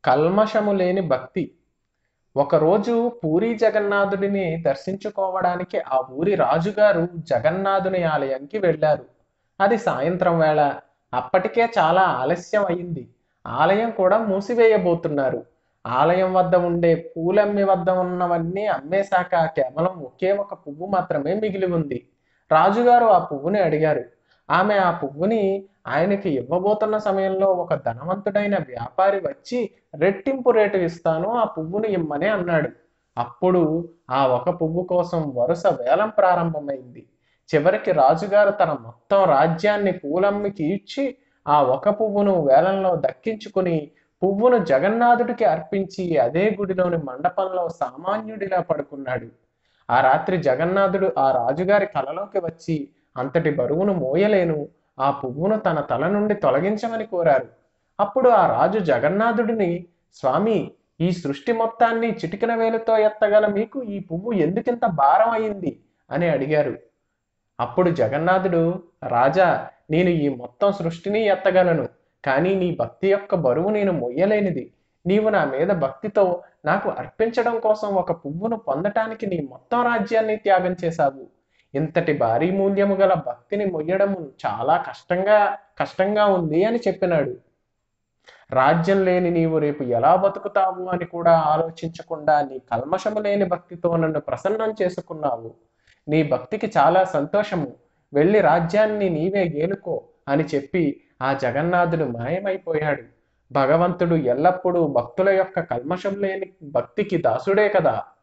కల్మషము లేని భక్తి ఒకరోజు పూరి జగన్నాథుడిని దర్శించుకోవడానికి ఆ ఊరి రాజుగారు జగన్నాథుని ఆలయానికి వెళ్ళారు అది సాయంత్రం వేళ అప్పటికే చాలా ఆలస్యం అయింది ఆలయం కూడా మూసివేయబోతున్నారు ఆలయం వద్ద ఉండే పూలమ్మి వద్ద ఉన్నవన్నీ అమ్మేశాక కేవలం ఒకే ఒక పువ్వు మాత్రమే మిగిలి ఉంది రాజుగారు ఆ పువ్వుని అడిగారు ఆమె ఆ పువ్వుని ఆయనకి ఇవ్వబోతున్న సమయంలో ఒక ధనవంతుడైన వ్యాపారి వచ్చి రెట్టింపు రేటు ఇస్తాను ఆ పువ్వుని ఇమ్మని అన్నాడు అప్పుడు ఆ ఒక పువ్వు కోసం వరుస వేలం ప్రారంభమైంది చివరికి రాజుగారు తన మొత్తం రాజ్యాన్ని పూలమ్మికి ఇచ్చి ఆ ఒక పువ్వును వేలంలో దక్కించుకుని పువ్వును జగన్నాథుడికి అర్పించి అదే గుడిలోని మండపంలో సామాన్యుడిలా పడుకున్నాడు ఆ రాత్రి జగన్నాథుడు ఆ రాజుగారి కలలోకి వచ్చి అంతటి బరువును మోయలేను ఆ పువ్వును తన తల నుండి తొలగించమని కోరారు అప్పుడు ఆ రాజు జగన్నాథుడిని స్వామి ఈ సృష్టి మొత్తాన్ని చిటికిన వేలుతో ఎత్తగల మీకు ఈ పువ్వు ఎందుకింత భారం అయింది అని అడిగారు అప్పుడు జగన్నాథుడు రాజా నేను ఈ మొత్తం సృష్టిని ఎత్తగలను కానీ నీ భక్తి యొక్క బరువు నేను మొయ్యలేనిది నీవు నా మీద భక్తితో నాకు అర్పించడం కోసం ఒక పువ్వును పొందటానికి నీ మొత్తం రాజ్యాన్ని త్యాగం చేశావు ఇంతటి భారీ మూల్యము గల భక్తిని మొయ్యడం చాలా కష్టంగా కష్టంగా ఉంది అని చెప్పినాడు రాజ్యం లేని నీవు రేపు ఎలా బతుకుతావు అని కూడా ఆలోచించకుండా నీ కల్మషము లేని భక్తితో నన్ను ప్రసన్నం చేసుకున్నావు నీ భక్తికి చాలా సంతోషము వెళ్ళి రాజ్యాన్ని నీవే గేలుకో అని చెప్పి ఆ జగన్నాథుడు మాయమైపోయాడు భగవంతుడు ఎల్లప్పుడూ భక్తుల యొక్క కల్మషం లేని భక్తికి దాసుడే కదా